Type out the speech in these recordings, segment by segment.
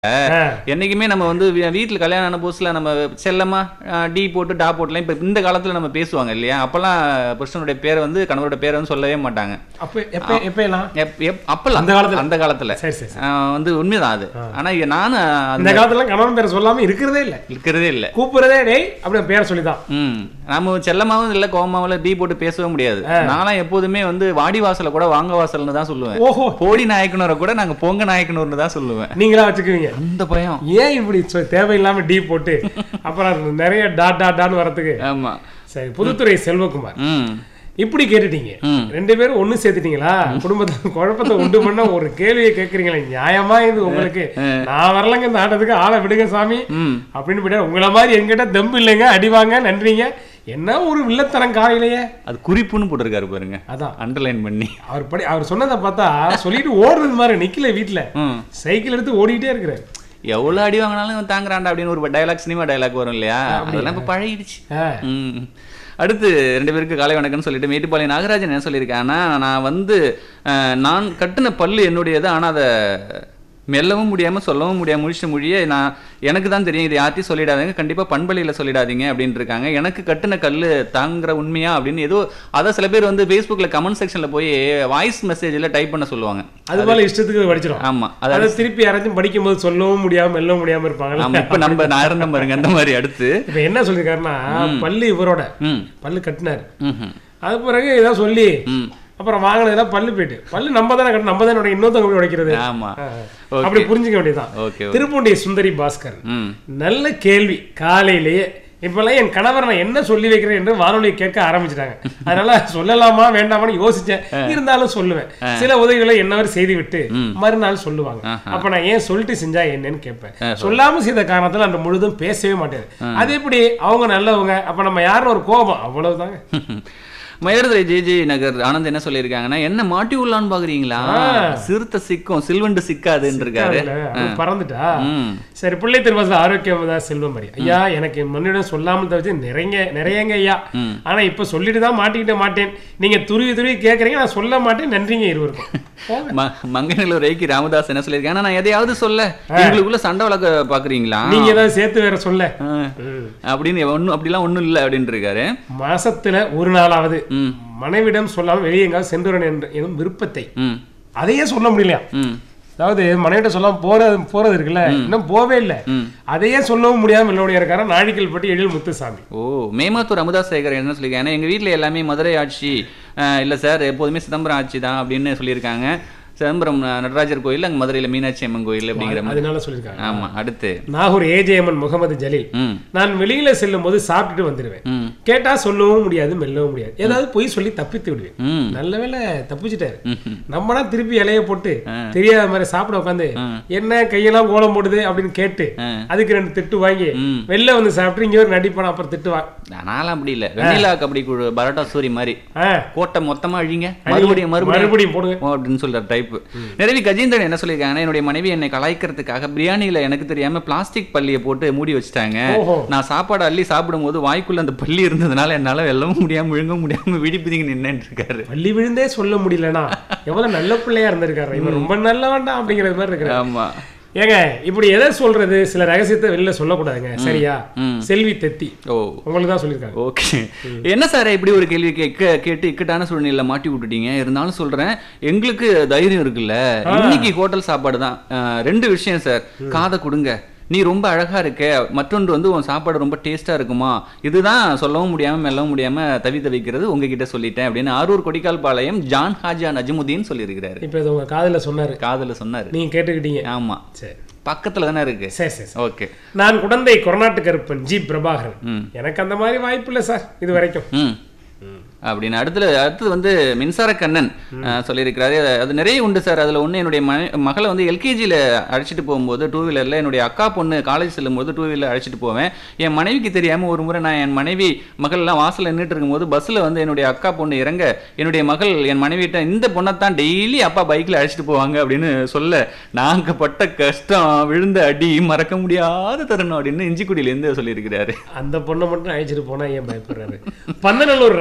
ஆ. என்னைக்குமே நம்ம வந்து வீ- வீட்ல கல்யாணம் ஆன புதுசுல நம்ம செல்லமா அஹ், டி போட்டு டா போட்டுலாம் இப்ப இந்த காலத்துல நம்ம பேசுவாங்க இல்லையா அப்பெல்லாம் புருஷனுடைய பேரை வந்து கணவரோட பேரை வந்து சொல்லவே மாட்டாங்க அப்ப எப்ப எப்ப எல்லாம் எப்- எப்- அப்பெல்லாம் அந்த காலத்துல? அந்த காலத்துல சரி சரி சரி. அஹ், வந்து உண்மைதான் அது ஆனா இங்க நானும் இந்த அந்த காலத்துல கணவன் பேரை சொல்லாம இருக்கிறதே இல்ல இருக்கிறதே இல்ல கூப்பிடுறதே டேய் அப்படி பேரை சொல்லிதான் ம் நம்ம செல்லமாவும் இல்ல கோவமாவும் இல்ல டீ போட்டு பேசவே முடியாது நான்லாம் எப்போதுமே வந்து வாடி வாசல கூட வாங்க வாசல்னு தான் சொல்லுவேன் ஓஹோ போடி நாயக்கனூரை கூட நாங்க பொங்க நாயக்கனூர்னு தான் சொல்லுவேன் நீங்களா வச்சுக்குவீங்க அந்த பயம் ஏன் இப்படி சொ- தேவையில்லாம டீ போட்டு அப்புறம் நிறைய டாட் டாட் டான்னு வரதுக்கு ஆமா சரி புதுத்துறை செல்வகுமார் ம் இப்படி கேட்டுட்டீங்க ம். ரெண்டு பேரும் ஒண்ணு சேர்த்துட்டீங்களா குடும்பத்தை குழப்பத்தை உண்டு பண்ண ஒரு கேள்வியை கேட்கறீங்களே நியாயமா இது உங்களுக்கு நான் வரலங்க இந்த ஆட்டத்துக்கு ஆளை விடுங்க சாமி ம் அப்படின்னு போயிட்டா உங்களை மாதிரி எங்கிட்ட தெம்பு இல்லைங்க அடிவாங்க நன்றிங்க என்ன ஒரு வில்லத்தனம் காலையிலேயே அது குறிப்புன்னு போட்டிருக்காரு பாருங்க அதான் அண்டர்லைன் பண்ணி அவர் படி அவர் சொன்னதை பார்த்தா சொல்லிட்டு ஓடுறது மாதிரி நிக்கல வீட்டுல ம் சைக்கிள் எடுத்து ஓடிட்டே இருக்கிறாரு எவ்வளவு அடி வாங்கினாலும் இவன் தாங்குறான்டா அப்படின்னு ஒரு டயலாக் சினிமா டயலாக் வரும் இல்லையா அதெல்லாம் இப்ப பழகிடுச்சு ஆ, ம். அடுத்து ரெண்டு பேருக்கு காலை வணக்கம்னு சொல்லிட்டு மேட்டுப்பாளையம் நாகராஜன் என்ன சொல்லியிருக்காங்கன்னா நான் வந்து அஹ், நான் கட்டின பல்லு என்னுடையது ஆனா அதை மெல்லவும் முடியாம சொல்லவும் முடியாம முழிச்ச மொழியே நான் எனக்கு தான் தெரியும் இது யார்ட்டையும் சொல்லிடாதீங்க கண்டிப்பா பண்பலையில சொல்லிடாதீங்க அப்படின்னு இருக்காங்க எனக்கு கட்டின கல்லு தாங்குற உண்மையா அப்படின்னு ஏதோ அதை சில பேர் வந்து ஃபேஸ்புக்ல கமெண்ட் செக்ஷன்ல போய் வாய்ஸ் மெசேஜ்ல டைப் பண்ண சொல்லுவாங்க அது போல இஷ்டத்துக்கு படிச்சிடும் ஆமா அது அதை திருப்பி யாராச்சும் படிக்கும் போது சொல்லவும் முடியாம மெல்லவும் முடியாம இருப்பாங்கல்ல ஆமா இப்ப நம்ம நான் இருந்த பாருங்க அந்த மாதிரி அடுத்து இப்ப என்ன சொல்லிருக்காருன்னா பல்லு இவரோட ம் பல்லு கட்டினாரு ம்ஹும். அது பிறகு ஏதாவது சொல்லி ம் அப்புறம் வாங்கினதெல்லாம் பல்லு போயிட்டு பல்லு நம்ம தானே கட்டணும் நம்ம தானே உடைக்க- இன்னொருத்தவங்க போய் உடைக்கிறது ஆமா ஆ. ஓகே அப்படி புரிஞ்சுக்க வேண்டியதுதான் ஓகே திருப்பூண்டி சுந்தரி பாஸ்கர் ம் நல்ல கேள்வி காலையிலேயே இப்பெல்லாம் என் கணவர் நான் என்ன சொல்லி வைக்கிறேன் என்று வானொலி கேட்க ஆரம்பிச்சிட்டாங்க அதனால சொல்லலாமா வேண்டாமான்னு யோசிச்சேன் இருந்தாலும் சொல்லுவேன் சில உதவிகளை என்னவர் செய்து விட்டு மறுநாள் சொல்லுவாங்க அப்ப நான் ஏன் சொல்லிட்டு செஞ்சா என்னன்னு கேட்பேன் சொல்லாம செய்த காரணத்துல அந்த முழுதும் பேசவே மாட்டேன் அது எப்படி அவங்க நல்லவங்க அப்ப நம்ம யாருன்னு ஒரு கோபம் அவ்வளவுதாங்க மயிலாடுதுறை ஜேஜே நகர் ஆனந்த் என்ன சொல்லியிருக்காங்கன்னா என்ன மாட்டி உள்ளான்னு பாக்குறீங்களா சிறுத்தை சிக்கும் சில்வண்டு சிக்காதுன்னு இருக்காரு அதுல அவன் பறந்துட்டா ம் சரி பிள்ளை திருவாசல் ஆரோக்கியம் தான் செல்வம் மாதிரி ஐயா எனக்கு மண்ணிடம் சொல்லாமல் தவிர்த்து நிறைய நிறையங்க ஐயா ஆனா இப்ப சொல்லிட்டு தான் மாட்டிக்கிட்ட மாட்டேன் நீங்க துருவி துருவி கேக்குறீங்க நான் சொல்ல மாட்டேன் நன்றிங்க இருவருக்கும் போங்க. ம- மங்கநல்லூர் ரேக்கி ராமதாஸ் என்ன சொல்லியிருக்காங்க நான் எதையாவது சொல்ல எங்களுக்குள்ள சண்டை வளர்க்க பாக்குறீங்களா நீங்க ஏதாவது சேர்த்து வேற சொல்ல ஆ, அப்படின்னு ஒன்னும் அப்படிலாம் ஒண்ணும் இல்லை அப்படின்னு இருக்காரு மாசத்துல ஒரு நாளாவது ம் மனைவிடம் சொல்லாமல் வெளியே எங்காவது சென்று வரணும் என்ற எனும் விருப்பத்தை ம் அதையே சொல்ல முடியலையா ம் அதாவது மனைவிட்ட சொல்லாம போறது போறது இருக்குல்ல இன்னும் போவே இல்லை ம். அதையே சொல்லவும் முடியாம என்னுடைய இருக்காரா நாழிக்கல் பட்டி எழில் முத்துசாமி ஓ மேமாத்தூர் அமுதாஸ் சேகர் என்ன சொல்லியிருக்காங்க ஏன்னா எங்கள் வீட்டில் எல்லாமே மதுரை ஆட்சி அஹ், இல்லை சார் எப்போதுமே சிதம்பரம் ஆட்சி தான் அப்படின்னு சொல்லியிருக்காங்க சிதம்பரம் அஹ், நடராஜர் கோயில் அங்கே மதுரையில் மீனாட்சி அம்மன் கோயில் அப்படிங்கிற மாதிரி அதனால சொல்லியிருக்காங்க ஆமா அடுத்து நாகூர் ஏஜேஎம்என் முகமது ஜலீல் ம் நான் வெளியில செல்லும் போது சாப்பிட்டுட்டு வந்துடுவேன் ம் கேட்டா சொல்லவும் முடியாது மெல்லவும் முடியாது ஏதாவது பொய் சொல்லி தப்பித்து விடுவேன் ம் நல்ல வேளை தப்பிச்சிட்டாரு ம்ஹும். நம்மனா திருப்பி இலைய போட்டு தெரியாத மாதிரி சாப்பிட உட்காந்து என்ன கையெல்லாம் கோலம் போடுது அப்படின்னு கேட்டு ஆ. அதுக்கு ரெண்டு திட்டு வாங்கி ம். வெளில வந்து சாப்பிட்டு இங்க ஒரு நடிப்பான அப்புறம் திட்டுவான் நான்லாம் அப்படி இல்லை வெண்ணிலா கபடி குழு பரோட்டா சூரி மாதிரி ஆ, கோட்டை மொத்தமா அழிங்க மறுபடியும் மறுபடியும் மறுபடியும் போடுங்க ஓ, அப்படின்னு சொல்ற டைப் நிறைவி கஜேந்திரன் என்ன சொல்லியிருக்காங்கன்னா என்னுடைய மனைவி என்னை கலாய்க்கிறதுக்காக பிரியாணியில எனக்கு தெரியாம பிளாஸ்டிக் பள்ளியை போட்டு மூடி வச்சுட்டாங்க ஓஹோ. நான் சாப்பாடு அள்ளி சாப்பிடும்போது வாய்க்குள்ள அந்த பள்ளி இருந்ததுனால என்னால வெல்லவும் முடியாம விழுங்க முடியாம விடிப்பிதிங்க நின்னுட்டு இருக்காரு பள்ளி விழுந்தே சொல்ல முடியலனா எவ்வளவு நல்ல பிள்ளையா இருந்திருக்காரு இவன் ரொம்ப நல்லவன்டா அப்படிங்கிற மாதிரி இருக்கிறார் ஆமா ஏங்க இப்படி எதை சொல்றது சில ரகசியத்தை வெளில சொல்லக்கூடாதுங்க சரியா ம். செல்வி தெத்தி ஓ உங்களுக்கு தான் சொல்லியிருக்காங்க ஓகே என்ன சார் இப்படி ஒரு கேள்வி கேட்க கேட்டு இக்கட்டான சூழ்நிலையில மாட்டி விட்டுட்டீங்க இருந்தாலும் சொல்றேன் எங்களுக்கு தைரியம் இருக்குல்ல இன்னைக்கு ஹோட்டல் சாப்பாடு தான் அஹ், ரெண்டு விஷயம் சார் காதை கொடுங்க நீ ரொம்ப அழகா இருக்க மற்றொன்று வந்து உன் சாப்பாடு ரொம்ப டேஸ்டா இருக்குமா இதுதான் சொல்லவும் முடியாம மெல்லவும் முடியாம தவி தவிக்கிறது உங்ககிட்ட சொல்லிட்டேன் அப்படின்னு ஆரூர் கொடிக்கால் பாளையம் ஜான் ஹாஜா நஜமுதீன் சொல்லியிருக்கிறாரு இப்ப இது உங்க காதுல சொன்னாரு காதுல சொன்னாரு நீங்க கேட்டுக்கிட்டீங்க ஆமா சரி பக்கத்துல தானே இருக்கு சரி சரி சரி. ஓகே நான் குடந்தை கொரநாட்டு கருப்பன் ஜி பிரபாகரன் ம் எனக்கு அந்த மாதிரி வாய்ப்பு இல்லை சார் இது வரைக்கும் ம் அப்படின்னு அடுத்தது அடுத்தது வந்து மின்சார கண்ணன் அஹ், சொல்லியிருக்கிறாரு அது நிறைய உண்டு சார் அதில் ஒன்று என்னுடைய ம மகளை வந்து எல்கேஜியில் அழைச்சிட்டு போகும்போது டூ வீலரில் என்னுடைய அக்கா பொண்ணு காலேஜ் செல்லும்போது டூ வீலர் அழைச்சிட்டு போவேன் என் மனைவிக்கு தெரியாமல் ஒரு முறை நான் என் மனைவி மகள்லாம் வாசலில் நின்றுட்டு இருக்கும்போது பஸ்ஸில் வந்து என்னுடைய அக்கா பொண்ணு இறங்க என்னுடைய மகள் என் மனைவிட்ட இந்த பொண்ணை தான் டெய்லி அப்பா பைக்கில் அழைச்சிட்டு போவாங்க அப்படின்னு சொல்ல நாங்கள் பட்ட கஷ்டம் விழுந்த அடி மறக்க முடியாத தருணம் அப்படின்னு இஞ்சிக்குடியிலேருந்து சொல்லியிருக்கிறாரு அந்த பொண்ணை மட்டும் அழைச்சிட்டு போனா ஏன் பயப்படுறாரு பந்தநல்லூர் ரபி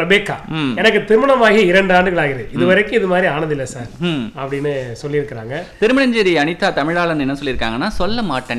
ரெபேக்கா ம். எனக்கு திருமணமாகி இரண்டு ஆண்டுகள் ஆகிறது இது வரைக்கும் இது மாதிரி ஆனதில்லை சார் ம் அப்படின்னு சொல்லியிருக்கிறாங்க திருமணஞ்சேரி அனிதா தமிழாளன் என்ன சொல்லியிருக்காங்கன்னா சொல்ல மாட்டேன்